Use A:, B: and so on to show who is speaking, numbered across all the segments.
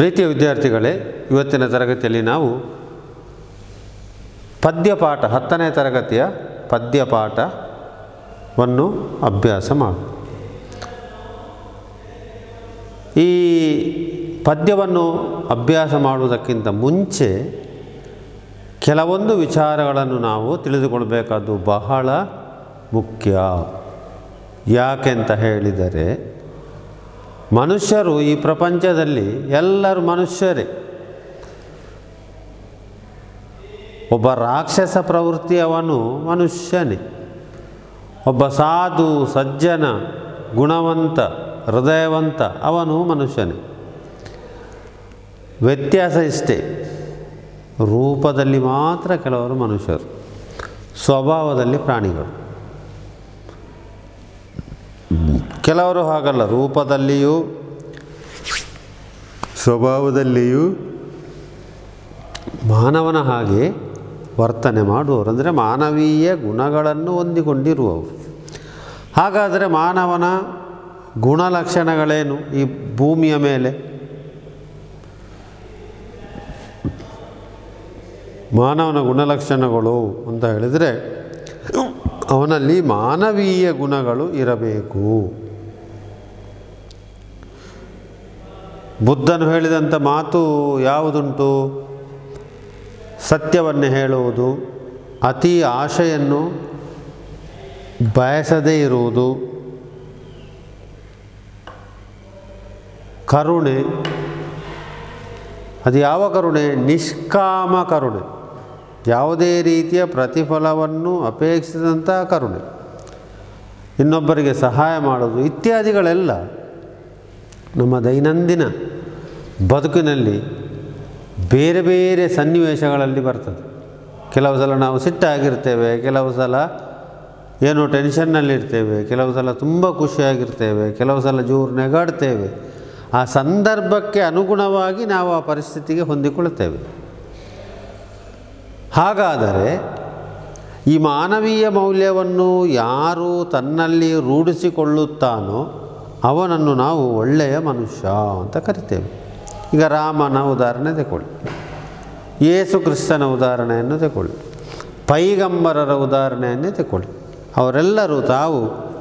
A: ಪ್ರೀತಿಯ ವಿದ್ಯಾರ್ಥಿಗಳೇ ಇವತ್ತಿನ ತರಗತಿಯಲ್ಲಿ ನಾವು ಪದ್ಯಪಾಠ ಹತ್ತನೇ ತರಗತಿಯ ಪದ್ಯಪಾಠವನ್ನು ಅಭ್ಯಾಸ ಮಾಡು ಈ ಪದ್ಯವನ್ನು ಅಭ್ಯಾಸ ಮಾಡುವುದಕ್ಕಿಂತ ಮುಂಚೆ ಕೆಲವೊಂದು ವಿಚಾರಗಳನ್ನು ನಾವು ತಿಳಿದುಕೊಳ್ಬೇಕಾದ್ದು ಬಹಳ ಮುಖ್ಯ ಯಾಕೆಂತ ಹೇಳಿದರೆ ಮನುಷ್ಯರು ಈ ಪ್ರಪಂಚದಲ್ಲಿ ಎಲ್ಲರೂ ಮನುಷ್ಯರೇ ಒಬ್ಬ ರಾಕ್ಷಸ ಪ್ರವೃತ್ತಿಯವನು ಮನುಷ್ಯನೇ ಒಬ್ಬ ಸಾಧು ಸಜ್ಜನ ಗುಣವಂತ ಹೃದಯವಂತ ಅವನು ಮನುಷ್ಯನೇ ವ್ಯತ್ಯಾಸ ಇಷ್ಟೇ ರೂಪದಲ್ಲಿ ಮಾತ್ರ ಕೆಲವರು ಮನುಷ್ಯರು ಸ್ವಭಾವದಲ್ಲಿ ಪ್ರಾಣಿಗಳು ಕೆಲವರು ಹಾಗಲ್ಲ ರೂಪದಲ್ಲಿಯೂ ಸ್ವಭಾವದಲ್ಲಿಯೂ ಮಾನವನ ಹಾಗೆ ವರ್ತನೆ ಮಾಡುವವರು ಅಂದರೆ ಮಾನವೀಯ ಗುಣಗಳನ್ನು ಹೊಂದಿಕೊಂಡಿರುವವರು ಹಾಗಾದರೆ ಮಾನವನ ಗುಣಲಕ್ಷಣಗಳೇನು ಈ ಭೂಮಿಯ ಮೇಲೆ ಮಾನವನ ಗುಣಲಕ್ಷಣಗಳು ಅಂತ ಹೇಳಿದರೆ ಅವನಲ್ಲಿ ಮಾನವೀಯ ಗುಣಗಳು ಇರಬೇಕು ಬುದ್ಧನು ಹೇಳಿದಂಥ ಮಾತು ಯಾವುದುಂಟು ಸತ್ಯವನ್ನು ಹೇಳುವುದು ಅತಿ ಆಶೆಯನ್ನು ಬಯಸದೇ ಇರುವುದು ಕರುಣೆ ಅದು ಯಾವ ಕರುಣೆ ನಿಷ್ಕಾಮ ಕರುಣೆ ಯಾವುದೇ ರೀತಿಯ ಪ್ರತಿಫಲವನ್ನು ಅಪೇಕ್ಷಿಸಿದಂಥ ಕರುಣೆ ಇನ್ನೊಬ್ಬರಿಗೆ ಸಹಾಯ ಮಾಡೋದು ಇತ್ಯಾದಿಗಳೆಲ್ಲ ನಮ್ಮ ದೈನಂದಿನ ಬದುಕಿನಲ್ಲಿ ಬೇರೆ ಬೇರೆ ಸನ್ನಿವೇಶಗಳಲ್ಲಿ ಬರ್ತದೆ ಕೆಲವು ಸಲ ನಾವು ಸಿಟ್ಟಾಗಿರ್ತೇವೆ ಕೆಲವು ಸಲ ಏನೋ ಟೆನ್ಷನ್ನಲ್ಲಿರ್ತೇವೆ ಕೆಲವು ಸಲ ತುಂಬ ಖುಷಿಯಾಗಿರ್ತೇವೆ ಕೆಲವು ಸಲ ಜೋರು ನೆಗಾಡ್ತೇವೆ ಆ ಸಂದರ್ಭಕ್ಕೆ ಅನುಗುಣವಾಗಿ ನಾವು ಆ ಪರಿಸ್ಥಿತಿಗೆ ಹೊಂದಿಕೊಳ್ಳುತ್ತೇವೆ ಹಾಗಾದರೆ ಈ ಮಾನವೀಯ ಮೌಲ್ಯವನ್ನು ಯಾರು ತನ್ನಲ್ಲಿ ರೂಢಿಸಿಕೊಳ್ಳುತ್ತಾನೋ ಅವನನ್ನು ನಾವು ಒಳ್ಳೆಯ ಮನುಷ್ಯ ಅಂತ ಕರಿತೇವೆ ಈಗ ರಾಮನ ಉದಾಹರಣೆ ತಗೊಳ್ಳಿ ಯೇಸು ಕ್ರಿಸ್ತನ ಉದಾಹರಣೆಯನ್ನು ತಗೊಳ್ಳಿ ಪೈಗಂಬರರ ಉದಾಹರಣೆಯನ್ನೇ ತಗೊಳ್ಳಿ ಅವರೆಲ್ಲರೂ ತಾವು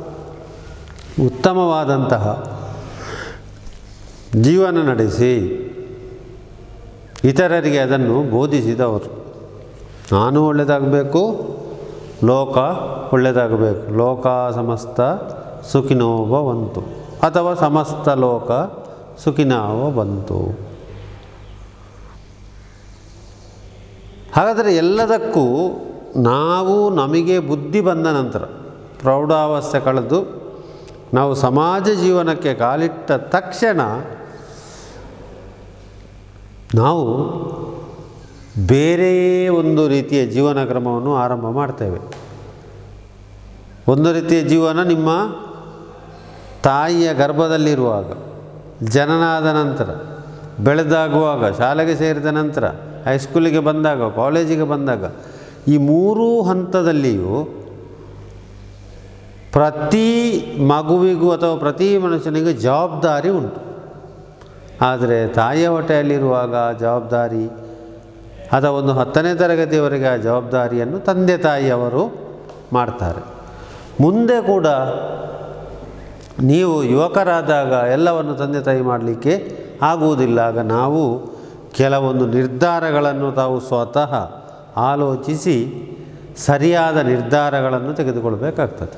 A: ಉತ್ತಮವಾದಂತಹ ಜೀವನ ನಡೆಸಿ ಇತರರಿಗೆ ಅದನ್ನು ಬೋಧಿಸಿದವರು ನಾನು ಒಳ್ಳೆಯದಾಗಬೇಕು ಲೋಕ ಒಳ್ಳೆಯದಾಗಬೇಕು ಲೋಕ ಸಮಸ್ತ ಸುಖಿನೋವ ಬಂತು ಅಥವಾ ಸಮಸ್ತ ಲೋಕ ಸುಖಿನಾವ ಬಂತು ಹಾಗಾದರೆ ಎಲ್ಲದಕ್ಕೂ ನಾವು ನಮಗೆ ಬುದ್ಧಿ ಬಂದ ನಂತರ ಪ್ರೌಢಾವಸ್ಥೆ ಕಳೆದು ನಾವು ಸಮಾಜ ಜೀವನಕ್ಕೆ ಕಾಲಿಟ್ಟ ತಕ್ಷಣ ನಾವು ಬೇರೆಯೇ ಒಂದು ರೀತಿಯ ಜೀವನ ಕ್ರಮವನ್ನು ಆರಂಭ ಮಾಡ್ತೇವೆ ಒಂದು ರೀತಿಯ ಜೀವನ ನಿಮ್ಮ ತಾಯಿಯ ಗರ್ಭದಲ್ಲಿರುವಾಗ ಜನನಾದ ನಂತರ ಬೆಳೆದಾಗುವಾಗ ಶಾಲೆಗೆ ಸೇರಿದ ನಂತರ ಹೈಸ್ಕೂಲಿಗೆ ಬಂದಾಗ ಕಾಲೇಜಿಗೆ ಬಂದಾಗ ಈ ಮೂರೂ ಹಂತದಲ್ಲಿಯೂ ಪ್ರತಿ ಮಗುವಿಗೂ ಅಥವಾ ಪ್ರತಿ ಮನುಷ್ಯನಿಗೂ ಜವಾಬ್ದಾರಿ ಉಂಟು ಆದರೆ ತಾಯಿಯ ಹೊಟ್ಟೆಯಲ್ಲಿರುವಾಗ ಜವಾಬ್ದಾರಿ ಅಥವಾ ಒಂದು ಹತ್ತನೇ ತರಗತಿಯವರೆಗೆ ಆ ಜವಾಬ್ದಾರಿಯನ್ನು ತಂದೆ ತಾಯಿಯವರು ಮಾಡ್ತಾರೆ ಮುಂದೆ ಕೂಡ ನೀವು ಯುವಕರಾದಾಗ ಎಲ್ಲವನ್ನು ತಂದೆ ತಾಯಿ ಮಾಡಲಿಕ್ಕೆ ಆಗುವುದಿಲ್ಲ ಆಗ ನಾವು ಕೆಲವೊಂದು ನಿರ್ಧಾರಗಳನ್ನು ತಾವು ಸ್ವತಃ ಆಲೋಚಿಸಿ ಸರಿಯಾದ ನಿರ್ಧಾರಗಳನ್ನು ತೆಗೆದುಕೊಳ್ಬೇಕಾಗ್ತದೆ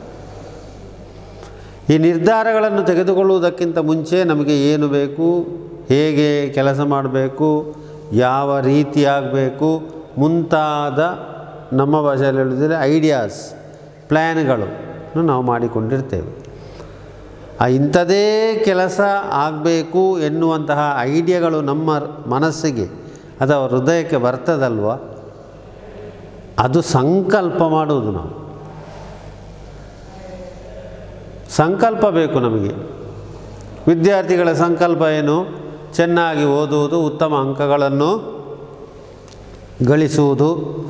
A: ಈ ನಿರ್ಧಾರಗಳನ್ನು ತೆಗೆದುಕೊಳ್ಳುವುದಕ್ಕಿಂತ ಮುಂಚೆ ನಮಗೆ ಏನು ಬೇಕು ಹೇಗೆ ಕೆಲಸ ಮಾಡಬೇಕು ಯಾವ ರೀತಿ ಆಗಬೇಕು ಮುಂತಾದ ನಮ್ಮ ಭಾಷೆಯಲ್ಲಿ ಹೇಳಿದರೆ ಐಡಿಯಾಸ್ ಪ್ಲ್ಯಾನ್ಗಳು ನಾವು ಮಾಡಿಕೊಂಡಿರ್ತೇವೆ ಆ ಇಂಥದೇ ಕೆಲಸ ಆಗಬೇಕು ಎನ್ನುವಂತಹ ಐಡಿಯಾಗಳು ನಮ್ಮ ಮನಸ್ಸಿಗೆ ಅಥವಾ ಹೃದಯಕ್ಕೆ ಬರ್ತದಲ್ವ ಅದು ಸಂಕಲ್ಪ ಮಾಡುವುದು ನಾವು ಸಂಕಲ್ಪ ಬೇಕು ನಮಗೆ ವಿದ್ಯಾರ್ಥಿಗಳ ಸಂಕಲ್ಪ ಏನು ಚೆನ್ನಾಗಿ ಓದುವುದು ಉತ್ತಮ ಅಂಕಗಳನ್ನು ಗಳಿಸುವುದು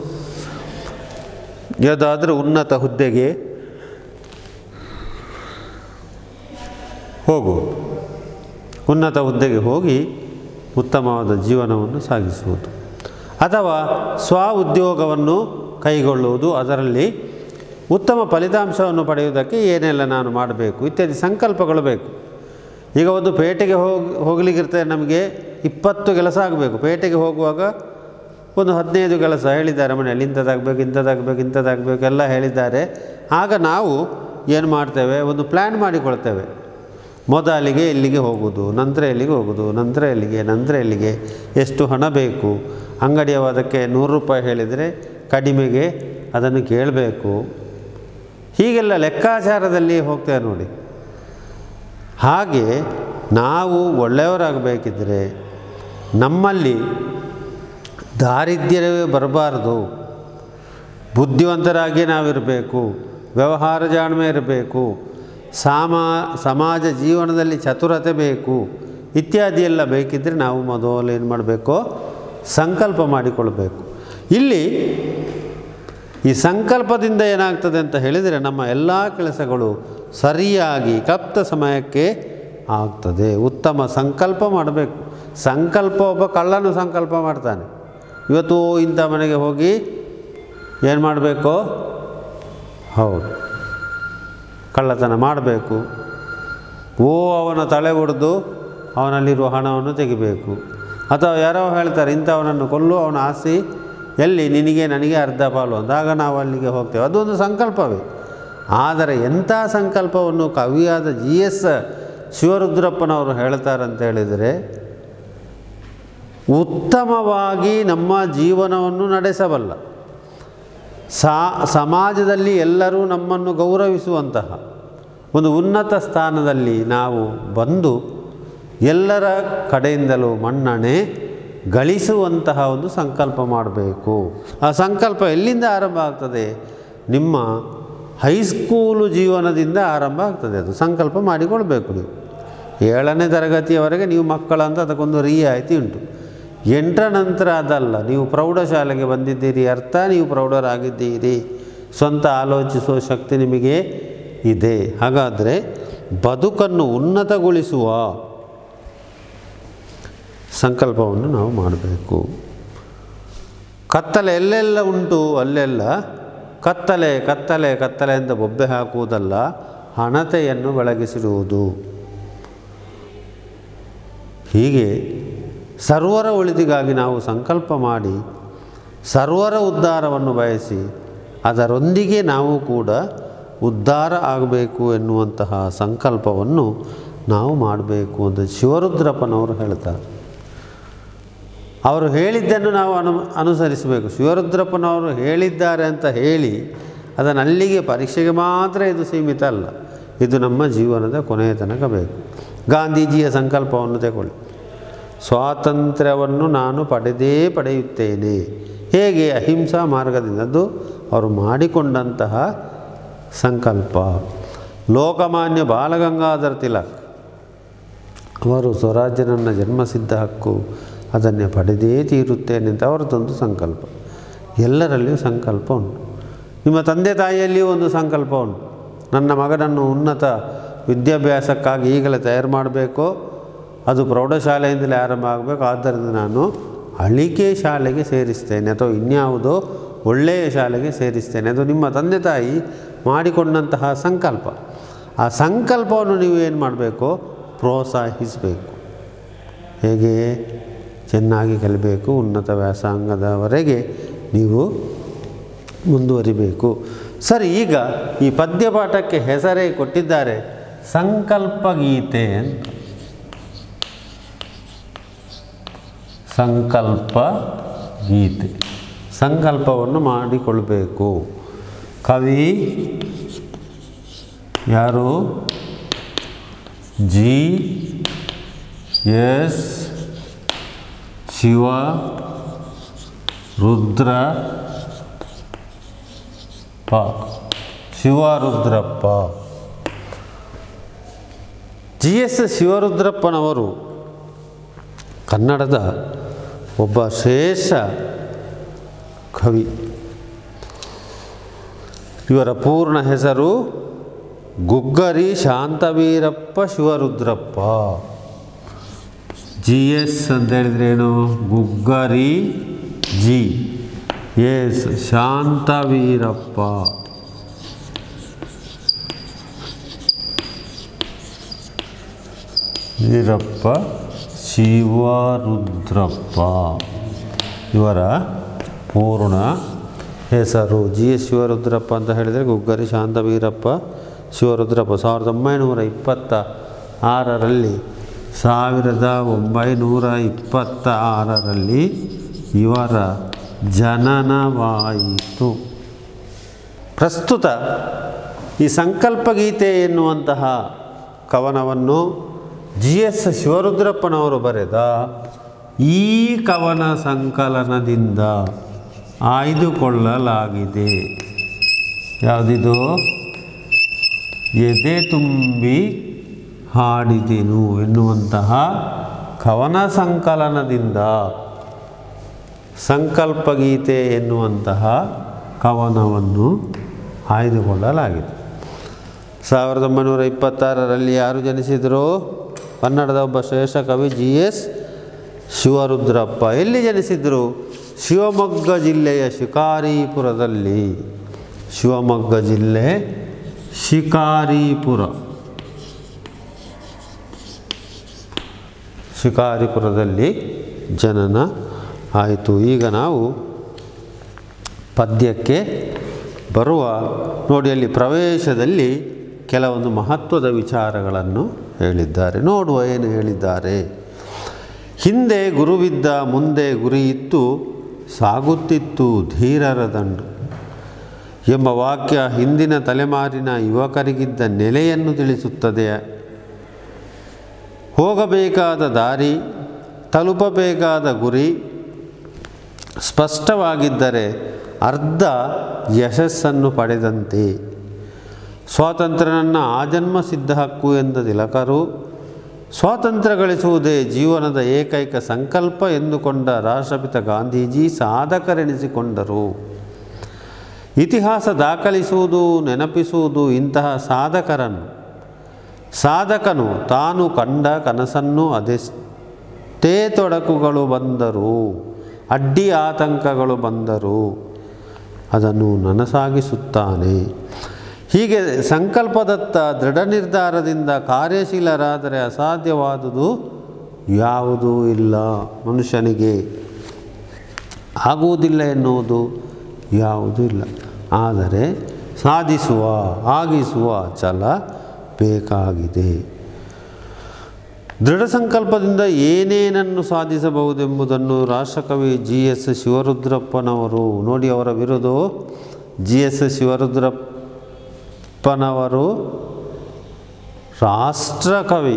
A: ಯಾವುದಾದ್ರೂ ಉನ್ನತ ಹುದ್ದೆಗೆ ಹೋಗುವುದು ಉನ್ನತ ಹುದ್ದೆಗೆ ಹೋಗಿ ಉತ್ತಮವಾದ ಜೀವನವನ್ನು ಸಾಗಿಸುವುದು ಅಥವಾ ಸ್ವ ಉದ್ಯೋಗವನ್ನು ಕೈಗೊಳ್ಳುವುದು ಅದರಲ್ಲಿ ಉತ್ತಮ ಫಲಿತಾಂಶವನ್ನು ಪಡೆಯುವುದಕ್ಕೆ ಏನೆಲ್ಲ ನಾನು ಮಾಡಬೇಕು ಇತ್ಯಾದಿ ಸಂಕಲ್ಪಗಳು ಬೇಕು ಈಗ ಒಂದು ಪೇಟೆಗೆ ಹೋಗಿ ಹೋಗ್ಲಿಕ್ಕಿರ್ತದೆ ನಮಗೆ ಇಪ್ಪತ್ತು ಕೆಲಸ ಆಗಬೇಕು ಪೇಟೆಗೆ ಹೋಗುವಾಗ ಒಂದು ಹದಿನೈದು ಕೆಲಸ ಹೇಳಿದ್ದಾರೆ ಮನೆಯಲ್ಲಿ ಇಂಥದ್ದಾಗಬೇಕು ಇಂಥದ್ದಾಗಬೇಕು ಇಂಥದ್ದಾಗಬೇಕು ಎಲ್ಲ ಹೇಳಿದ್ದಾರೆ ಆಗ ನಾವು ಏನು ಮಾಡ್ತೇವೆ ಒಂದು ಪ್ಲ್ಯಾನ್ ಮಾಡಿಕೊಳ್ತೇವೆ ಮೊದಲಿಗೆ ಇಲ್ಲಿಗೆ ಹೋಗೋದು ನಂತರ ಎಲ್ಲಿಗೆ ಹೋಗೋದು ನಂತರ ಎಲ್ಲಿಗೆ ನಂತರ ಎಲ್ಲಿಗೆ ಎಷ್ಟು ಹಣ ಬೇಕು ಅಂಗಡಿಯವ ಅದಕ್ಕೆ ನೂರು ರೂಪಾಯಿ ಹೇಳಿದರೆ ಕಡಿಮೆಗೆ ಅದನ್ನು ಕೇಳಬೇಕು ಹೀಗೆಲ್ಲ ಲೆಕ್ಕಾಚಾರದಲ್ಲಿ ಹೋಗ್ತೇವೆ ನೋಡಿ ಹಾಗೆ ನಾವು ಒಳ್ಳೆಯವರಾಗಬೇಕಿದ್ರೆ ನಮ್ಮಲ್ಲಿ ದಾರಿದ್ರ್ಯವೇ ಬರಬಾರ್ದು ಬುದ್ಧಿವಂತರಾಗಿ ನಾವಿರಬೇಕು ವ್ಯವಹಾರ ಜಾಣ್ಮೆ ಇರಬೇಕು ಸಾಮಾ ಸಮಾಜ ಜೀವನದಲ್ಲಿ ಚತುರತೆ ಬೇಕು ಇತ್ಯಾದಿ ಎಲ್ಲ ಬೇಕಿದ್ದರೆ ನಾವು ಮೊದಲು ಏನು ಮಾಡಬೇಕು ಸಂಕಲ್ಪ ಮಾಡಿಕೊಳ್ಬೇಕು ಇಲ್ಲಿ ಈ ಸಂಕಲ್ಪದಿಂದ ಏನಾಗ್ತದೆ ಅಂತ ಹೇಳಿದರೆ ನಮ್ಮ ಎಲ್ಲ ಕೆಲಸಗಳು ಸರಿಯಾಗಿ ಕಪ್ತ ಸಮಯಕ್ಕೆ ಆಗ್ತದೆ ಉತ್ತಮ ಸಂಕಲ್ಪ ಮಾಡಬೇಕು ಸಂಕಲ್ಪ ಒಬ್ಬ ಕಳ್ಳನು ಸಂಕಲ್ಪ ಮಾಡ್ತಾನೆ ಇವತ್ತು ಇಂಥ ಮನೆಗೆ ಹೋಗಿ ಏನು ಮಾಡಬೇಕು ಹೌದು ಕಳ್ಳತನ ಮಾಡಬೇಕು ಓ ಅವನ ತಲೆ ಹೊಡೆದು ಅವನಲ್ಲಿರುವ ಹಣವನ್ನು ತೆಗಿಬೇಕು ಅಥವಾ ಯಾರೋ ಹೇಳ್ತಾರೆ ಇಂಥವನನ್ನು ಕೊಲ್ಲು ಅವನ ಆಸ್ತಿ ಎಲ್ಲಿ ನಿನಗೆ ನನಗೆ ಅರ್ಧ ಪಾಲು ಅಂದಾಗ ನಾವು ಅಲ್ಲಿಗೆ ಹೋಗ್ತೇವೆ ಅದೊಂದು ಸಂಕಲ್ಪವೇ ಆದರೆ ಎಂಥ ಸಂಕಲ್ಪವನ್ನು ಕವಿಯಾದ ಜಿ ಎಸ್ ಶಿವರುದ್ರಪ್ಪನವರು ಹೇಳ್ತಾರೆ ಅಂತ ಹೇಳಿದರೆ ಉತ್ತಮವಾಗಿ ನಮ್ಮ ಜೀವನವನ್ನು ನಡೆಸಬಲ್ಲ ಸಾ ಸಮಾಜದಲ್ಲಿ ಎಲ್ಲರೂ ನಮ್ಮನ್ನು ಗೌರವಿಸುವಂತಹ ಒಂದು ಉನ್ನತ ಸ್ಥಾನದಲ್ಲಿ ನಾವು ಬಂದು ಎಲ್ಲರ ಕಡೆಯಿಂದಲೂ ಮನ್ನಣೆ ಗಳಿಸುವಂತಹ ಒಂದು ಸಂಕಲ್ಪ ಮಾಡಬೇಕು ಆ ಸಂಕಲ್ಪ ಎಲ್ಲಿಂದ ಆರಂಭ ಆಗ್ತದೆ ನಿಮ್ಮ ಹೈಸ್ಕೂಲು ಜೀವನದಿಂದ ಆರಂಭ ಆಗ್ತದೆ ಅದು ಸಂಕಲ್ಪ ಮಾಡಿಕೊಳ್ಬೇಕು ನೀವು ಏಳನೇ ತರಗತಿಯವರೆಗೆ ನೀವು ಮಕ್ಕಳಂತ ಅದಕ್ಕೊಂದು ರಿಯಾಯಿತಿ ಉಂಟು ಎಂಟರ ನಂತರ ಅದಲ್ಲ ನೀವು ಪ್ರೌಢಶಾಲೆಗೆ ಬಂದಿದ್ದೀರಿ ಅರ್ಥ ನೀವು ಪ್ರೌಢರಾಗಿದ್ದೀರಿ ಸ್ವಂತ ಆಲೋಚಿಸುವ ಶಕ್ತಿ ನಿಮಗೆ ಇದೆ ಹಾಗಾದರೆ ಬದುಕನ್ನು ಉನ್ನತಗೊಳಿಸುವ ಸಂಕಲ್ಪವನ್ನು ನಾವು ಮಾಡಬೇಕು ಕತ್ತಲೆ ಎಲ್ಲೆಲ್ಲ ಉಂಟು ಅಲ್ಲೆಲ್ಲ ಕತ್ತಲೆ ಕತ್ತಲೆ ಕತ್ತಲೆ ಅಂತ ಬೊಬ್ಬೆ ಹಾಕುವುದಲ್ಲ ಹಣತೆಯನ್ನು ಬೆಳಗಿಸಿರುವುದು ಹೀಗೆ ಸರ್ವರ ಒಳಿತಿಗಾಗಿ ನಾವು ಸಂಕಲ್ಪ ಮಾಡಿ ಸರ್ವರ ಉದ್ಧಾರವನ್ನು ಬಯಸಿ ಅದರೊಂದಿಗೆ ನಾವು ಕೂಡ ಉದ್ಧಾರ ಆಗಬೇಕು ಎನ್ನುವಂತಹ ಸಂಕಲ್ಪವನ್ನು ನಾವು ಮಾಡಬೇಕು ಅಂತ ಶಿವರುದ್ರಪ್ಪನವರು ಹೇಳ್ತಾರೆ ಅವರು ಹೇಳಿದ್ದನ್ನು ನಾವು ಅನು ಅನುಸರಿಸಬೇಕು ಶಿವರುದ್ರಪ್ಪನವರು ಹೇಳಿದ್ದಾರೆ ಅಂತ ಹೇಳಿ ಅದನ್ನು ಅಲ್ಲಿಗೆ ಪರೀಕ್ಷೆಗೆ ಮಾತ್ರ ಇದು ಸೀಮಿತ ಅಲ್ಲ ಇದು ನಮ್ಮ ಜೀವನದ ಕೊನೆಯ ತನಕ ಬೇಕು ಗಾಂಧೀಜಿಯ ಸಂಕಲ್ಪವನ್ನು ತಗೊಳ್ಳಿ ಸ್ವಾತಂತ್ರ್ಯವನ್ನು ನಾನು ಪಡೆದೇ ಪಡೆಯುತ್ತೇನೆ ಹೇಗೆ ಅಹಿಂಸಾ ಮಾರ್ಗದಿಂದ ಅದು ಅವರು ಮಾಡಿಕೊಂಡಂತಹ ಸಂಕಲ್ಪ ಲೋಕಮಾನ್ಯ ಬಾಲಗಂಗಾಧರ ತಿಲಕ್ ಅವರು ಸ್ವರಾಜ್ಯ ನನ್ನ ಜನ್ಮಸಿದ್ಧ ಹಕ್ಕು ಅದನ್ನೇ ಪಡೆದೇ ತೀರುತ್ತೇನೆ ಅಂತ ಅವರದ್ದೊಂದು ಸಂಕಲ್ಪ ಎಲ್ಲರಲ್ಲಿಯೂ ಸಂಕಲ್ಪ ಉಂಟು ನಿಮ್ಮ ತಂದೆ ತಾಯಿಯಲ್ಲಿಯೂ ಒಂದು ಸಂಕಲ್ಪ ಉಂಟು ನನ್ನ ಮಗನನ್ನು ಉನ್ನತ ವಿದ್ಯಾಭ್ಯಾಸಕ್ಕಾಗಿ ಈಗಲೇ ತಯಾರು ಮಾಡಬೇಕು ಅದು ಪ್ರೌಢಶಾಲೆಯಿಂದಲೇ ಆರಂಭ ಆಗಬೇಕು ಆದ್ದರಿಂದ ನಾನು ಅಳಿಕೆ ಶಾಲೆಗೆ ಸೇರಿಸ್ತೇನೆ ಅಥವಾ ಇನ್ಯಾವುದೋ ಒಳ್ಳೆಯ ಶಾಲೆಗೆ ಸೇರಿಸ್ತೇನೆ ಅದು ನಿಮ್ಮ ತಂದೆ ತಾಯಿ ಮಾಡಿಕೊಂಡಂತಹ ಸಂಕಲ್ಪ ಆ ಸಂಕಲ್ಪವನ್ನು ನೀವು ಏನು ಮಾಡಬೇಕು ಪ್ರೋತ್ಸಾಹಿಸಬೇಕು ಹೇಗೆ ಚೆನ್ನಾಗಿ ಕಲಿಬೇಕು ಉನ್ನತ ವ್ಯಾಸಂಗದವರೆಗೆ ನೀವು ಮುಂದುವರಿಬೇಕು ಸರಿ ಈಗ ಈ ಪದ್ಯಪಾಠಕ್ಕೆ ಹೆಸರೇ ಕೊಟ್ಟಿದ್ದಾರೆ ಸಂಕಲ್ಪ ಗೀತೆ ಅಂತ ಸಂಕಲ್ಪ ಗೀತೆ ಸಂಕಲ್ಪವನ್ನು ಮಾಡಿಕೊಳ್ಬೇಕು ಕವಿ ಯಾರು ಜಿ ಎಸ್ ಶಿವ ರುದ್ರ ಪ ಶಿವರುದ್ರಪ್ಪ ಜಿ ಎಸ್ ಶಿವರುದ್ರಪ್ಪನವರು ಕನ್ನಡದ ಒಬ್ಬ ಶ್ರೇಷ್ಠ ಕವಿ ಇವರ ಪೂರ್ಣ ಹೆಸರು ಗುಗ್ಗರಿ ಶಾಂತವೀರಪ್ಪ ಶಿವರುದ್ರಪ್ಪ ಜಿ ಎಸ್ ಅಂತ ಹೇಳಿದ್ರೆ ಏನು ಗುಗ್ಗರಿ ಜಿ ಎಸ್ ಶಾಂತವೀರಪ್ಪ ವೀರಪ್ಪ ಶಿವರುದ್ರಪ್ಪ ಇವರ ಪೂರ್ಣ ಹೆಸರು ಜಿ ಎಸ್ ಶಿವರುದ್ರಪ್ಪ ಅಂತ ಹೇಳಿದರೆ ಗುಗ್ಗರಿ ಶಾಂತವೀರಪ್ಪ ಶಿವರುದ್ರಪ್ಪ ಸಾವಿರದ ಒಂಬೈನೂರ ಇಪ್ಪತ್ತ ಆರರಲ್ಲಿ ಸಾವಿರದ ಒಂಬೈನೂರ ಇಪ್ಪತ್ತ ಆರರಲ್ಲಿ ಇವರ ಜನನವಾಯಿತು ಪ್ರಸ್ತುತ ಈ ಸಂಕಲ್ಪ ಗೀತೆ ಎನ್ನುವಂತಹ ಕವನವನ್ನು ಜಿ ಎಸ್ ಶಿವರುದ್ರಪ್ಪನವರು ಬರೆದ ಈ ಕವನ ಸಂಕಲನದಿಂದ ಆಯ್ದುಕೊಳ್ಳಲಾಗಿದೆ ಯಾವುದಿದು ಎದೆ ತುಂಬಿ ಹಾಡಿದೆನು ಎನ್ನುವಂತಹ ಕವನ ಸಂಕಲನದಿಂದ ಸಂಕಲ್ಪ ಗೀತೆ ಎನ್ನುವಂತಹ ಕವನವನ್ನು ಆಯ್ದುಕೊಳ್ಳಲಾಗಿದೆ ಸಾವಿರದ ಒಂಬೈನೂರ ಇಪ್ಪತ್ತಾರರಲ್ಲಿ ಯಾರು ಜನಿಸಿದರು ಕನ್ನಡದ ಒಬ್ಬ ಶ್ರೇಷ್ಠ ಕವಿ ಜಿ ಎಸ್ ಶಿವರುದ್ರಪ್ಪ ಎಲ್ಲಿ ಜನಿಸಿದರು ಶಿವಮೊಗ್ಗ ಜಿಲ್ಲೆಯ ಶಿಕಾರಿಪುರದಲ್ಲಿ ಶಿವಮೊಗ್ಗ ಜಿಲ್ಲೆ ಶಿಕಾರಿಪುರ ಶಿಕಾರಿಪುರದಲ್ಲಿ ಜನನ ಆಯಿತು ಈಗ ನಾವು ಪದ್ಯಕ್ಕೆ ಬರುವ ನೋಡಿ ಅಲ್ಲಿ ಪ್ರವೇಶದಲ್ಲಿ ಕೆಲವೊಂದು ಮಹತ್ವದ ವಿಚಾರಗಳನ್ನು ಹೇಳಿದ್ದಾರೆ ನೋಡುವ ಏನು ಹೇಳಿದ್ದಾರೆ ಹಿಂದೆ ಗುರುವಿದ್ದ ಮುಂದೆ ಗುರಿಯಿತ್ತು ಸಾಗುತ್ತಿತ್ತು ಧೀರರ ದಂಡು ಎಂಬ ವಾಕ್ಯ ಹಿಂದಿನ ತಲೆಮಾರಿನ ಯುವಕರಿಗಿದ್ದ ನೆಲೆಯನ್ನು ತಿಳಿಸುತ್ತದೆ ಹೋಗಬೇಕಾದ ದಾರಿ ತಲುಪಬೇಕಾದ ಗುರಿ ಸ್ಪಷ್ಟವಾಗಿದ್ದರೆ ಅರ್ಧ ಯಶಸ್ಸನ್ನು ಪಡೆದಂತೆ ಸ್ವಾತಂತ್ರ್ಯನನ್ನ ಆಜನ್ಮ ಸಿದ್ಧ ಹಕ್ಕು ಎಂದ ತಿಲಕರು ಸ್ವಾತಂತ್ರ್ಯ ಗಳಿಸುವುದೇ ಜೀವನದ ಏಕೈಕ ಸಂಕಲ್ಪ ಎಂದುಕೊಂಡ ರಾಷ್ಟ್ರಪಿತ ಗಾಂಧೀಜಿ ಸಾಧಕರೆನಿಸಿಕೊಂಡರು ಇತಿಹಾಸ ದಾಖಲಿಸುವುದು ನೆನಪಿಸುವುದು ಇಂತಹ ಸಾಧಕರನ್ನು ಸಾಧಕನು ತಾನು ಕಂಡ ಕನಸನ್ನು ಅದೆಷ್ಟೇ ತೊಡಕುಗಳು ಬಂದರೂ ಅಡ್ಡಿ ಆತಂಕಗಳು ಬಂದರೂ ಅದನ್ನು ನನಸಾಗಿಸುತ್ತಾನೆ ಹೀಗೆ ಸಂಕಲ್ಪದತ್ತ ದೃಢ ನಿರ್ಧಾರದಿಂದ ಕಾರ್ಯಶೀಲರಾದರೆ ಅಸಾಧ್ಯವಾದುದು ಯಾವುದೂ ಇಲ್ಲ ಮನುಷ್ಯನಿಗೆ ಆಗುವುದಿಲ್ಲ ಎನ್ನುವುದು ಯಾವುದೂ ಇಲ್ಲ ಆದರೆ ಸಾಧಿಸುವ ಆಗಿಸುವ ಛಲ ಬೇಕಾಗಿದೆ ದೃಢ ಸಂಕಲ್ಪದಿಂದ ಏನೇನನ್ನು ಸಾಧಿಸಬಹುದೆಂಬುದನ್ನು ರಾಷ್ಟ್ರಕವಿ ಜಿ ಎಸ್ ಶಿವರುದ್ರಪ್ಪನವರು ನೋಡಿ ಅವರ ವಿರುದ್ಧ ಜಿ ಎಸ್ ಶಿವರುದ್ರಪ್ಪನವರು ರಾಷ್ಟ್ರಕವಿ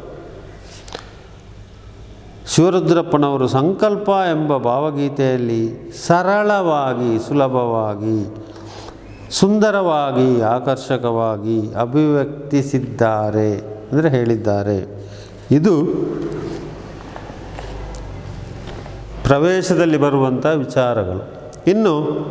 A: ಶಿವರುದ್ರಪ್ಪನವರು ಸಂಕಲ್ಪ ಎಂಬ ಭಾವಗೀತೆಯಲ್ಲಿ ಸರಳವಾಗಿ ಸುಲಭವಾಗಿ ಸುಂದರವಾಗಿ ಆಕರ್ಷಕವಾಗಿ ಅಭಿವ್ಯಕ್ತಿಸಿದ್ದಾರೆ ಅಂದರೆ ಹೇಳಿದ್ದಾರೆ ಇದು ಪ್ರವೇಶದಲ್ಲಿ ಬರುವಂಥ ವಿಚಾರಗಳು ಇನ್ನು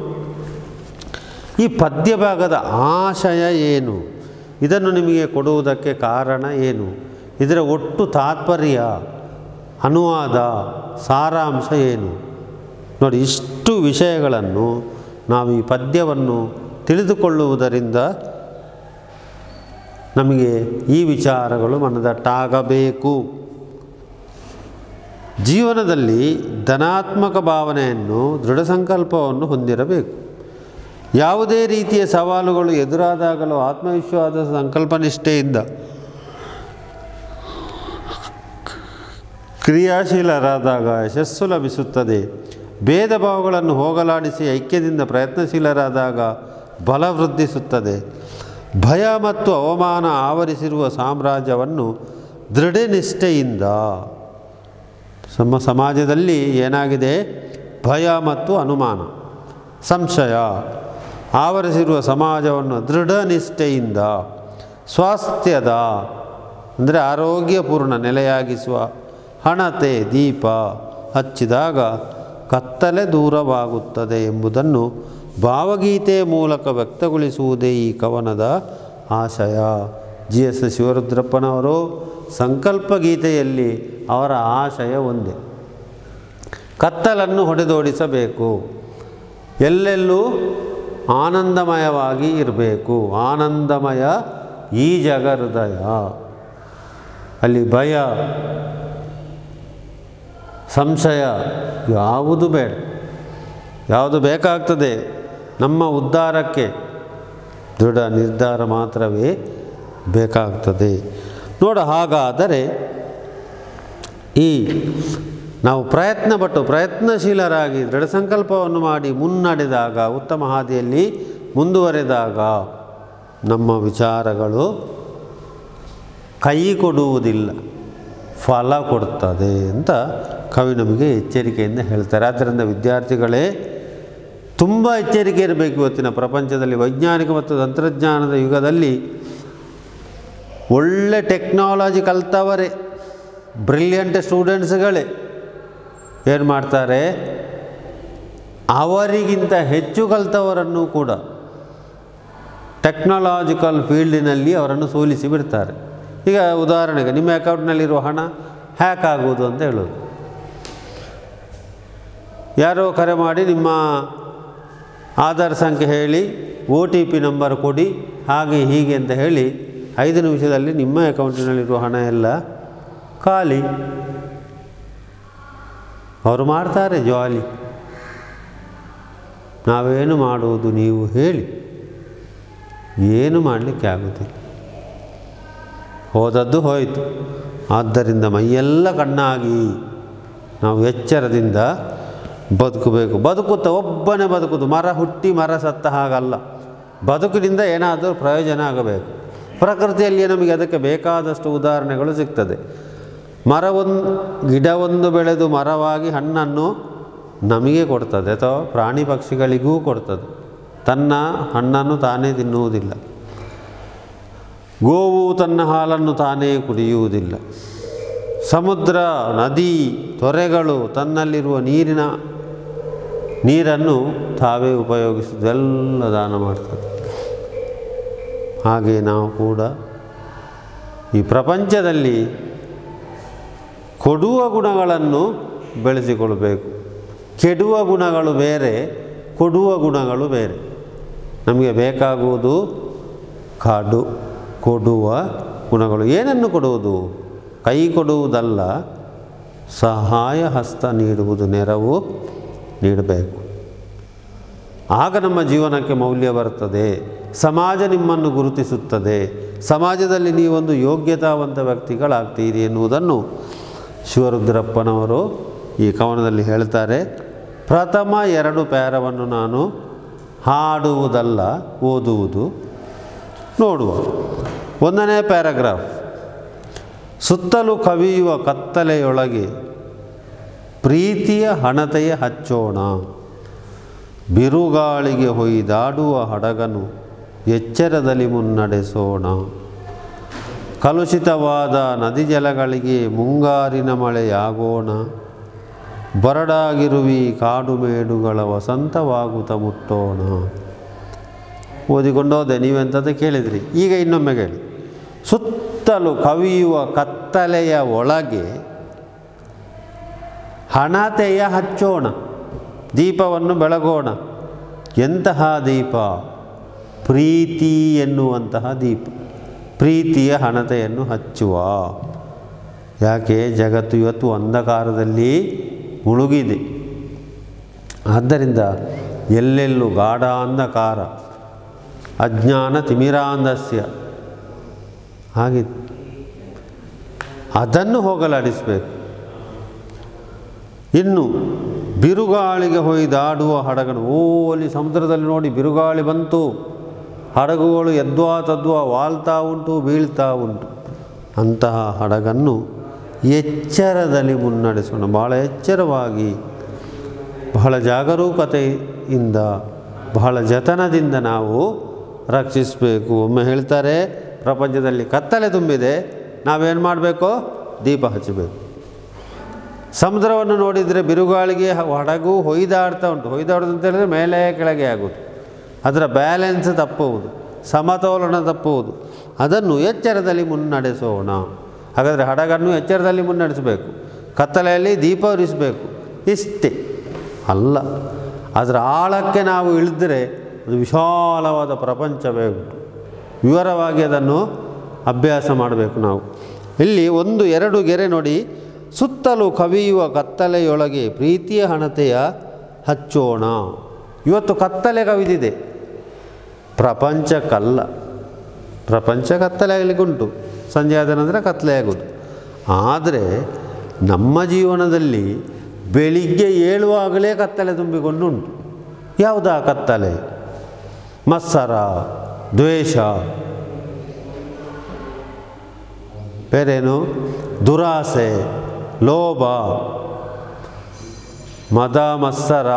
A: ಈ ಪದ್ಯ ಭಾಗದ ಆಶಯ ಏನು ಇದನ್ನು ನಿಮಗೆ ಕೊಡುವುದಕ್ಕೆ ಕಾರಣ ಏನು ಇದರ ಒಟ್ಟು ತಾತ್ಪರ್ಯ ಅನುವಾದ ಸಾರಾಂಶ ಏನು ನೋಡಿ ಇಷ್ಟು ವಿಷಯಗಳನ್ನು ನಾವು ಈ ಪದ್ಯವನ್ನು ತಿಳಿದುಕೊಳ್ಳುವುದರಿಂದ ನಮಗೆ ಈ ವಿಚಾರಗಳು ಮನದಟ್ಟಾಗಬೇಕು ಜೀವನದಲ್ಲಿ ಧನಾತ್ಮಕ ಭಾವನೆಯನ್ನು ದೃಢ ಸಂಕಲ್ಪವನ್ನು ಹೊಂದಿರಬೇಕು ಯಾವುದೇ ರೀತಿಯ ಸವಾಲುಗಳು ಎದುರಾದಾಗಲೂ ಆತ್ಮವಿಶ್ವಾಸದ ಸಂಕಲ್ಪನಿಷ್ಠೆಯಿಂದ ಕ್ರಿಯಾಶೀಲರಾದಾಗ ಯಶಸ್ಸು ಲಭಿಸುತ್ತದೆ ಭೇದ ಭಾವಗಳನ್ನು ಹೋಗಲಾಡಿಸಿ ಐಕ್ಯದಿಂದ ಪ್ರಯತ್ನಶೀಲರಾದಾಗ ಬಲ ವೃದ್ಧಿಸುತ್ತದೆ ಭಯ ಮತ್ತು ಅವಮಾನ ಆವರಿಸಿರುವ ಸಾಮ್ರಾಜ್ಯವನ್ನು ದೃಢನಿಷ್ಠೆಯಿಂದ ನಮ್ಮ ಸಮಾಜದಲ್ಲಿ ಏನಾಗಿದೆ ಭಯ ಮತ್ತು ಅನುಮಾನ ಸಂಶಯ ಆವರಿಸಿರುವ ಸಮಾಜವನ್ನು ದೃಢ ನಿಷ್ಠೆಯಿಂದ ಸ್ವಾಸ್ಥ್ಯದ ಅಂದರೆ ಆರೋಗ್ಯಪೂರ್ಣ ನೆಲೆಯಾಗಿಸುವ ಹಣತೆ ದೀಪ ಹಚ್ಚಿದಾಗ ಕತ್ತಲೆ ದೂರವಾಗುತ್ತದೆ ಎಂಬುದನ್ನು ಭಾವಗೀತೆಯ ಮೂಲಕ ವ್ಯಕ್ತಗೊಳಿಸುವುದೇ ಈ ಕವನದ ಆಶಯ ಜಿ ಎಸ್ ಶಿವರುದ್ರಪ್ಪನವರು ಸಂಕಲ್ಪ ಗೀತೆಯಲ್ಲಿ ಅವರ ಆಶಯ ಒಂದೇ ಕತ್ತಲನ್ನು ಹೊಡೆದೋಡಿಸಬೇಕು ಎಲ್ಲೆಲ್ಲೂ ಆನಂದಮಯವಾಗಿ ಇರಬೇಕು ಆನಂದಮಯ ಈ ಜಗ ಹೃದಯ ಅಲ್ಲಿ ಭಯ ಸಂಶಯ ಯಾವುದು ಬೇಡ ಯಾವುದು ಬೇಕಾಗ್ತದೆ ನಮ್ಮ ಉದ್ಧಾರಕ್ಕೆ ದೃಢ ನಿರ್ಧಾರ ಮಾತ್ರವೇ ಬೇಕಾಗ್ತದೆ ನೋಡ ಹಾಗಾದರೆ ಈ ನಾವು ಪ್ರಯತ್ನಪಟ್ಟು ಪ್ರಯತ್ನಶೀಲರಾಗಿ ದೃಢ ಸಂಕಲ್ಪವನ್ನು ಮಾಡಿ ಮುನ್ನಡೆದಾಗ ಉತ್ತಮ ಹಾದಿಯಲ್ಲಿ ಮುಂದುವರೆದಾಗ ನಮ್ಮ ವಿಚಾರಗಳು ಕೈ ಕೊಡುವುದಿಲ್ಲ ಫಲ ಕೊಡ್ತದೆ ಅಂತ ಕವಿ ನಮಗೆ ಎಚ್ಚರಿಕೆಯಿಂದ ಹೇಳ್ತಾರೆ ಆದ್ದರಿಂದ ವಿದ್ಯಾರ್ಥಿಗಳೇ ತುಂಬ ಎಚ್ಚರಿಕೆ ಇರಬೇಕು ಇವತ್ತಿನ ಪ್ರಪಂಚದಲ್ಲಿ ವೈಜ್ಞಾನಿಕ ಮತ್ತು ತಂತ್ರಜ್ಞಾನದ ಯುಗದಲ್ಲಿ ಒಳ್ಳೆ ಟೆಕ್ನಾಲಜಿ ಕಲ್ತವರೇ ಬ್ರಿಲಿಯಂಟ್ ಸ್ಟೂಡೆಂಟ್ಸ್ಗಳೇ ಏನು ಮಾಡ್ತಾರೆ ಅವರಿಗಿಂತ ಹೆಚ್ಚು ಕಲ್ತವರನ್ನು ಕೂಡ ಟೆಕ್ನಾಲಜಿಕಲ್ ಫೀಲ್ಡಿನಲ್ಲಿ ಅವರನ್ನು ಸೋಲಿಸಿ ಬಿಡ್ತಾರೆ ಈಗ ಉದಾಹರಣೆಗೆ ನಿಮ್ಮ ಅಕೌಂಟ್ನಲ್ಲಿರುವ ಹಣ ಹ್ಯಾಕ್ ಆಗುವುದು ಅಂತ ಹೇಳೋದು ಯಾರೋ ಕರೆ ಮಾಡಿ ನಿಮ್ಮ ಆಧಾರ್ ಸಂಖ್ಯೆ ಹೇಳಿ ಒ ಟಿ ಪಿ ನಂಬರ್ ಕೊಡಿ ಹಾಗೆ ಹೀಗೆ ಅಂತ ಹೇಳಿ ಐದು ನಿಮಿಷದಲ್ಲಿ ನಿಮ್ಮ ಅಕೌಂಟಿನಲ್ಲಿರುವ ಹಣ ಎಲ್ಲ ಖಾಲಿ ಅವರು ಮಾಡ್ತಾರೆ ಜಾಲಿ ನಾವೇನು ಮಾಡುವುದು ನೀವು ಹೇಳಿ ಏನು ಮಾಡಲಿಕ್ಕೆ ಆಗುತ್ತಿಲ್ಲ ಹೋದದ್ದು ಹೋಯಿತು ಆದ್ದರಿಂದ ಮೈಯೆಲ್ಲ ಕಣ್ಣಾಗಿ ನಾವು ಎಚ್ಚರದಿಂದ ಬದುಕಬೇಕು ಬದುಕುತ್ತಾ ಒಬ್ಬನೇ ಬದುಕುದು ಮರ ಹುಟ್ಟಿ ಮರ ಸತ್ತ ಹಾಗಲ್ಲ ಬದುಕಿನಿಂದ ಏನಾದರೂ ಪ್ರಯೋಜನ ಆಗಬೇಕು ಪ್ರಕೃತಿಯಲ್ಲಿ ನಮಗೆ ಅದಕ್ಕೆ ಬೇಕಾದಷ್ಟು ಉದಾಹರಣೆಗಳು ಸಿಗ್ತದೆ ಮರವೊಂದು ಗಿಡವೊಂದು ಬೆಳೆದು ಮರವಾಗಿ ಹಣ್ಣನ್ನು ನಮಗೆ ಕೊಡ್ತದೆ ಅಥವಾ ಪ್ರಾಣಿ ಪಕ್ಷಿಗಳಿಗೂ ಕೊಡ್ತದೆ ತನ್ನ ಹಣ್ಣನ್ನು ತಾನೇ ತಿನ್ನುವುದಿಲ್ಲ ಗೋವು ತನ್ನ ಹಾಲನ್ನು ತಾನೇ ಕುಡಿಯುವುದಿಲ್ಲ ಸಮುದ್ರ ನದಿ ತೊರೆಗಳು ತನ್ನಲ್ಲಿರುವ ನೀರಿನ ನೀರನ್ನು ತಾವೇ ಉಪಯೋಗಿಸುವುದು ಎಲ್ಲ ದಾನ ಮಾಡ್ತದೆ ಹಾಗೆ ನಾವು ಕೂಡ ಈ ಪ್ರಪಂಚದಲ್ಲಿ ಕೊಡುವ ಗುಣಗಳನ್ನು ಬೆಳೆಸಿಕೊಳ್ಬೇಕು ಕೆಡುವ ಗುಣಗಳು ಬೇರೆ ಕೊಡುವ ಗುಣಗಳು ಬೇರೆ ನಮಗೆ ಬೇಕಾಗುವುದು ಕಾಡು ಕೊಡುವ ಗುಣಗಳು ಏನನ್ನು ಕೊಡುವುದು ಕೈ ಕೊಡುವುದಲ್ಲ ಸಹಾಯ ಹಸ್ತ ನೀಡುವುದು ನೆರವು ನೀಡಬೇಕು ಆಗ ನಮ್ಮ ಜೀವನಕ್ಕೆ ಮೌಲ್ಯ ಬರ್ತದೆ ಸಮಾಜ ನಿಮ್ಮನ್ನು ಗುರುತಿಸುತ್ತದೆ ಸಮಾಜದಲ್ಲಿ ನೀವೊಂದು ಯೋಗ್ಯತಾವಂತ ವ್ಯಕ್ತಿಗಳಾಗ್ತೀರಿ ಎನ್ನುವುದನ್ನು ಶಿವರುದ್ರಪ್ಪನವರು ಈ ಕವನದಲ್ಲಿ ಹೇಳ್ತಾರೆ ಪ್ರಥಮ ಎರಡು ಪ್ಯಾರವನ್ನು ನಾನು ಹಾಡುವುದಲ್ಲ ಓದುವುದು ನೋಡುವ ಒಂದನೇ ಪ್ಯಾರಾಗ್ರಾಫ್ ಸುತ್ತಲೂ ಕವಿಯುವ ಕತ್ತಲೆಯೊಳಗೆ ಪ್ರೀತಿಯ ಹಣತೆಯ ಹಚ್ಚೋಣ ಬಿರುಗಾಳಿಗೆ ಹೊಯ್ದಾಡುವ ಹಡಗನು ಎಚ್ಚರದಲ್ಲಿ ಮುನ್ನಡೆಸೋಣ ಕಲುಷಿತವಾದ ನದಿ ಜಲಗಳಿಗೆ ಮುಂಗಾರಿನ ಮಳೆಯಾಗೋಣ ಬರಡಾಗಿರುವಿ ಕಾಡು ಮೇಡುಗಳ ವಸಂತವಾಗುತ್ತ ಮುಟ್ಟೋಣ ಓದಿಕೊಂಡೋದೆ ನೀವೆಂಥದ್ದು ಕೇಳಿದ್ರಿ ಈಗ ಇನ್ನೊಮ್ಮೆ ಕೇಳಿ ಸುತ್ತಲೂ ಕವಿಯುವ ಕತ್ತಲೆಯ ಒಳಗೆ ಹಣತೆಯ ಹಚ್ಚೋಣ ದೀಪವನ್ನು ಬೆಳಗೋಣ ಎಂತಹ ದೀಪ ಪ್ರೀತಿ ಎನ್ನುವಂತಹ ದೀಪ ಪ್ರೀತಿಯ ಹಣತೆಯನ್ನು ಹಚ್ಚುವ ಯಾಕೆ ಜಗತ್ತು ಇವತ್ತು ಅಂಧಕಾರದಲ್ಲಿ ಮುಳುಗಿದೆ ಆದ್ದರಿಂದ ಎಲ್ಲೆಲ್ಲೂ ಗಾಢ ಅಂಧಕಾರ ಅಜ್ಞಾನ ತಿಮಿರಾಂಧಸ್ಯ ಹಾಗೆ ಅದನ್ನು ಹೋಗಲಾಡಿಸಬೇಕು ಇನ್ನು ಬಿರುಗಾಳಿಗೆ ಹೊಯ್ದಾಡುವ ಹಡಗನು ಓ ಅಲ್ಲಿ ಸಮುದ್ರದಲ್ಲಿ ನೋಡಿ ಬಿರುಗಾಳಿ ಬಂತು ಹಡಗುಗಳು ಎದ್ವಾ ತದ್ವಾ ವಾಲ್ತಾ ಉಂಟು ಬೀಳ್ತಾ ಉಂಟು ಅಂತಹ ಹಡಗನ್ನು ಎಚ್ಚರದಲ್ಲಿ ಮುನ್ನಡೆಸೋಣ ಬಹಳ ಎಚ್ಚರವಾಗಿ ಬಹಳ ಜಾಗರೂಕತೆಯಿಂದ ಬಹಳ ಜತನದಿಂದ ನಾವು ರಕ್ಷಿಸಬೇಕು ಒಮ್ಮೆ ಹೇಳ್ತಾರೆ ಪ್ರಪಂಚದಲ್ಲಿ ಕತ್ತಲೆ ತುಂಬಿದೆ ನಾವೇನು ಮಾಡಬೇಕು ದೀಪ ಹಚ್ಚಬೇಕು ಸಮುದ್ರವನ್ನು ನೋಡಿದರೆ ಬಿರುಗಾಳಿಗೆ ಹ- ಹಡಗು ಹೊಯ್ದಾಡ್ತಾ ಉಂಟು ಹೊಯ್ದಾಡೋದು ಅಂತ ಹೇಳಿದ್ರೆ ಮೇಲೆ ಕೆಳಗೆ ಆಗೋದು ಅದರ ಬ್ಯಾಲೆನ್ಸ್ ತಪ್ಪುವುದು ಸಮತೋಲನ ತಪ್ಪುವುದು ಅದನ್ನು ಎಚ್ಚರದಲ್ಲಿ ಮುನ್ನಡೆಸೋಣ ಹಾಗಾದರೆ ಹಡಗನ್ನು ಎಚ್ಚರದಲ್ಲಿ ಮುನ್ನಡೆಸಬೇಕು ಕತ್ತಲೆಯಲ್ಲಿ ದೀಪ ಉರಿಸಬೇಕು ಇಷ್ಟೇ ಅಲ್ಲ ಅದರ ಆಳಕ್ಕೆ ನಾವು ಇಳಿದ್ರೆ ಅದು ವಿಶಾಲವಾದ ಪ್ರಪಂಚವೇ ಉಂಟು ವಿವರವಾಗಿ ಅದನ್ನು ಅಭ್ಯಾಸ ಮಾಡಬೇಕು ನಾವು ಇಲ್ಲಿ ಒಂದು ಎರಡು ಗೆರೆ ನೋಡಿ ಸುತ್ತಲೂ ಕವಿಯುವ ಕತ್ತಲೆಯೊಳಗೆ ಪ್ರೀತಿಯ ಹಣತೆಯ ಹಚ್ಚೋಣ ಇವತ್ತು ಕತ್ತಲೆ ಕವಿದಿದೆ ಪ್ರಪಂಚಕ್ಕಲ್ಲ ಪ್ರಪಂಚ ಕತ್ತಲೆ ಆಗಲಿಕ್ಕುಂಟು ಸಂಜೆ ಆದ ನಂತರ ಕತ್ತಲೆ ಆಗೋದು ಆದರೆ ನಮ್ಮ ಜೀವನದಲ್ಲಿ ಬೆಳಿಗ್ಗೆ ಏಳುವಾಗಲೇ ಕತ್ತಲೆ ತುಂಬಿಕೊಂಡು ಉಂಟು ಯಾವುದಾ ಕತ್ತಲೆ ಮತ್ಸರ ದ್ವೇಷ ಬೇರೇನು ದುರಾಸೆ ಲೋಭ ಮದ ಮತ್ಸರ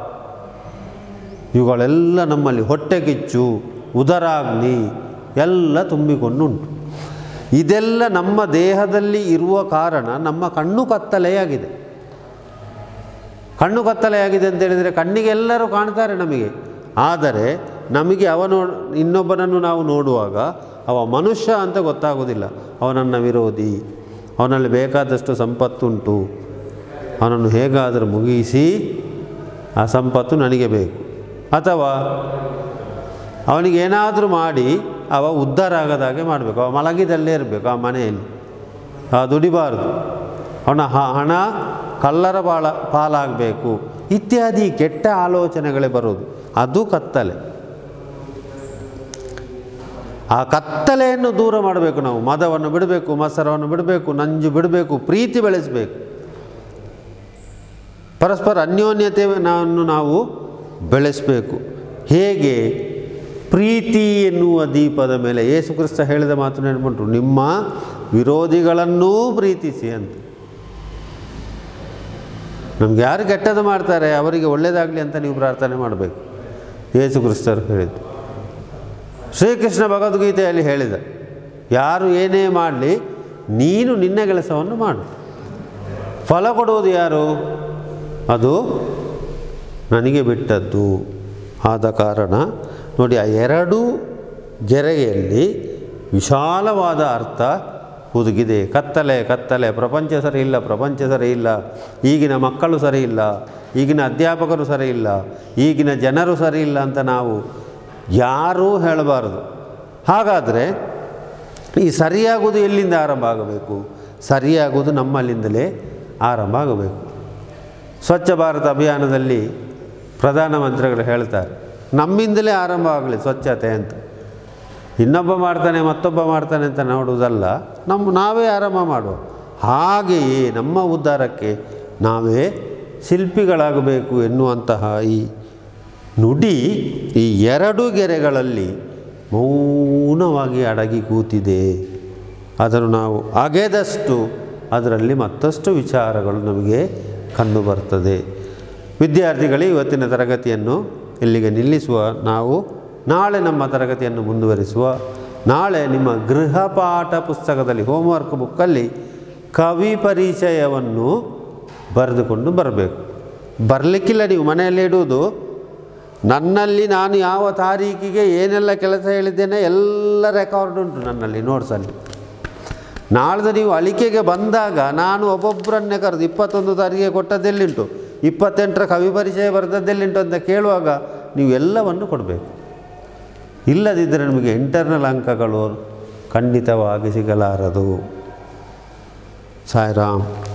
A: ಇವುಗಳೆಲ್ಲ ನಮ್ಮಲ್ಲಿ ಹೊಟ್ಟೆ ಕಿಚ್ಚು ಉದರಾಗ್ನಿ ಎಲ್ಲ ತುಂಬಿಕೊಂಡುಂಟು ಇದೆಲ್ಲ ನಮ್ಮ ದೇಹದಲ್ಲಿ ಇರುವ ಕಾರಣ ನಮ್ಮ ಕಣ್ಣು ಕತ್ತಲೆಯಾಗಿದೆ ಕಣ್ಣು ಕತ್ತಲೆಯಾಗಿದೆ ಅಂತ ಹೇಳಿದರೆ ಕಣ್ಣಿಗೆ ಎಲ್ಲರೂ ಕಾಣ್ತಾರೆ ನಮಗೆ ಆದರೆ ನಮಗೆ ಅವನು ಇನ್ನೊಬ್ಬನನ್ನು ನಾವು ನೋಡುವಾಗ ಅವ ಮನುಷ್ಯ ಅಂತ ಗೊತ್ತಾಗೋದಿಲ್ಲ ಅವನನ್ನ ವಿರೋಧಿ ಅವನಲ್ಲಿ ಬೇಕಾದಷ್ಟು ಸಂಪತ್ತುಂಟು ಅವನನ್ನು ಹೇಗಾದರೂ ಮುಗಿಸಿ ಆ ಸಂಪತ್ತು ನನಗೆ ಬೇಕು ಅಥವಾ ಅವನಿಗೆ ಏನಾದರೂ ಮಾಡಿ ಅವ ಉದ್ಧಾರ ಆಗದಾಗೆ ಮಾಡಬೇಕು ಅವ ಮಲಗಿದಲ್ಲೇ ಇರಬೇಕು ಆ ಮನೆಯಲ್ಲಿ ಆ ದುಡಿಬಾರ್ದು ಅವನ ಹ- ಹಣ ಕಳ್ಳರ ಬಾಳ ಪಾಲಾಗಬೇಕು ಇತ್ಯಾದಿ ಕೆಟ್ಟ ಆಲೋಚನೆಗಳೇ ಬರೋದು ಅದು ಕತ್ತಲೆ ಆ ಕತ್ತಲೆಯನ್ನು ದೂರ ಮಾಡಬೇಕು ನಾವು ಮದವನ್ನು ಬಿಡಬೇಕು ಮತ್ಸರವನ್ನು ಬಿಡಬೇಕು ನಂಜು ಬಿಡಬೇಕು ಪ್ರೀತಿ ಬೆಳೆಸಬೇಕು ಪರಸ್ಪರ ಅನ್ಯೋನ್ಯತೆಯನ್ನು ನಾವು ಬೆಳೆಸಬೇಕು ಹೇಗೆ ಪ್ರೀತಿ ಎನ್ನುವ ದೀಪದ ಮೇಲೆ ಯೇಸು ಕ್ರಿಸ್ತ ಹೇಳಿದ ಮಾತು ನೆನ್ಪುಂಟು ನಿಮ್ಮ ವಿರೋಧಿಗಳನ್ನೂ ಪ್ರೀತಿಸಿ ಅಂತ ನಮ್ಗೆ ಯಾರು ಕೆಟ್ಟದ್ದು ಮಾಡ್ತಾರೆ ಅವರಿಗೆ ಒಳ್ಳೆಯದಾಗಲಿ ಅಂತ ನೀವು ಪ್ರಾರ್ಥನೆ ಮಾಡಬೇಕು ಯೇಸು ಕ್ರಿಸ್ತರು ಹೇಳಿದ್ದು ಶ್ರೀಕೃಷ್ಣ ಭಗವದ್ಗೀತೆಯಲ್ಲಿ ಹೇಳಿದ ಯಾರು ಏನೇ ಮಾಡಲಿ ನೀನು ನಿನ್ನ ಕೆಲಸವನ್ನು ಮಾಡು ಫಲ ಕೊಡುವುದು ಯಾರು ಅದು ನನಗೆ ಬಿಟ್ಟದ್ದು ಆದ ಕಾರಣ ನೋಡಿ ಆ ಎರಡು ಗೆರೆಯಲ್ಲಿ ವಿಶಾಲವಾದ ಅರ್ಥ ಹುದುಗಿದೆ ಕತ್ತಲೆ ಕತ್ತಲೆ ಪ್ರಪಂಚ ಸರಿ ಇಲ್ಲ ಪ್ರಪಂಚ ಸರಿ ಇಲ್ಲ ಈಗಿನ ಮಕ್ಕಳು ಸರಿ ಇಲ್ಲ ಈಗಿನ ಅಧ್ಯಾಪಕರು ಸರಿ ಇಲ್ಲ ಈಗಿನ ಜನರು ಸರಿ ಇಲ್ಲ ಅಂತ ನಾವು ಯಾರೂ ಹೇಳಬಾರದು ಹಾಗಾದರೆ ಈ ಸರಿಯಾಗುವುದು ಎಲ್ಲಿಂದ ಆರಂಭ ಆಗಬೇಕು ಸರಿಯಾಗುವುದು ನಮ್ಮಲ್ಲಿಂದಲೇ ಆರಂಭ ಆಗಬೇಕು ಸ್ವಚ್ಛ ಭಾರತ ಅಭಿಯಾನದಲ್ಲಿ ಪ್ರಧಾನಮಂತ್ರಿಗಳು ಹೇಳ್ತಾರೆ ನಮ್ಮಿಂದಲೇ ಆರಂಭ ಆಗಲಿ ಸ್ವಚ್ಛತೆ ಅಂತ ಇನ್ನೊಬ್ಬ ಮಾಡ್ತಾನೆ ಮತ್ತೊಬ್ಬ ಮಾಡ್ತಾನೆ ಅಂತ ನೋಡುವುದಲ್ಲ ನಮ್ಮ ನಾವೇ ಆರಂಭ ಮಾಡುವ ಹಾಗೆಯೇ ನಮ್ಮ ಉದ್ಧಾರಕ್ಕೆ ನಾವೇ ಶಿಲ್ಪಿಗಳಾಗಬೇಕು ಎನ್ನುವಂತಹ ಈ ನುಡಿ ಈ ಎರಡು ಗೆರೆಗಳಲ್ಲಿ ಮೌನವಾಗಿ ಅಡಗಿ ಕೂತಿದೆ ಅದನ್ನು ನಾವು ಅಗೆದಷ್ಟು ಅದರಲ್ಲಿ ಮತ್ತಷ್ಟು ವಿಚಾರಗಳು ನಮಗೆ ಕಂಡು ಬರ್ತದೆ ವಿದ್ಯಾರ್ಥಿಗಳೇ ಇವತ್ತಿನ ತರಗತಿಯನ್ನು ಇಲ್ಲಿಗೆ ನಿಲ್ಲಿಸುವ ನಾವು ನಾಳೆ ನಮ್ಮ ತರಗತಿಯನ್ನು ಮುಂದುವರಿಸುವ ನಾಳೆ ನಿಮ್ಮ ಗೃಹಪಾಠ ಪುಸ್ತಕದಲ್ಲಿ ಹೋಮ್ವರ್ಕ್ ಬುಕ್ಕಲ್ಲಿ ಕವಿ ಪರಿಚಯವನ್ನು ಬರೆದುಕೊಂಡು ಬರಬೇಕು ಬರಲಿಕ್ಕಿಲ್ಲ ನೀವು ಮನೆಯಲ್ಲೇ ಇಡುವುದು ನನ್ನಲ್ಲಿ ನಾನು ಯಾವ ತಾರೀಕಿಗೆ ಏನೆಲ್ಲ ಕೆಲಸ ಹೇಳಿದ್ದೇನೆ ಎಲ್ಲ ರೆಕಾರ್ಡ್ ಉಂಟು ನನ್ನಲ್ಲಿ ನೋಟ್ಸಲ್ಲಿ ನಾಳ್ದು ನೀವು ಅಳಿಕೆಗೆ ಬಂದಾಗ ನಾನು ಒಬ್ಬೊಬ್ಬರನ್ನೇ ಕರೆದು ಇಪ್ಪತ್ತೊಂದು ತಾರೀಕಿಗೆ ಕೊಟ್ಟದ್ದೆಲ್ಲಿಂಟು ಇಪ್ಪತ್ತೆಂಟರ ಕವಿ ಪರಿಚಯ ಬರೆದದ್ದೆಲ್ಲಿಂಟು ಅಂತ ಕೇಳುವಾಗ ನೀವು ಎಲ್ಲವನ್ನು ಕೊಡಬೇಕು ಇಲ್ಲದಿದ್ದರೆ ನಿಮಗೆ ಇಂಟರ್ನಲ್ ಅಂಕಗಳು ಖಂಡಿತವಾಗಿ ಸಿಗಲಾರದು ಸಾಯಿರಾಮ್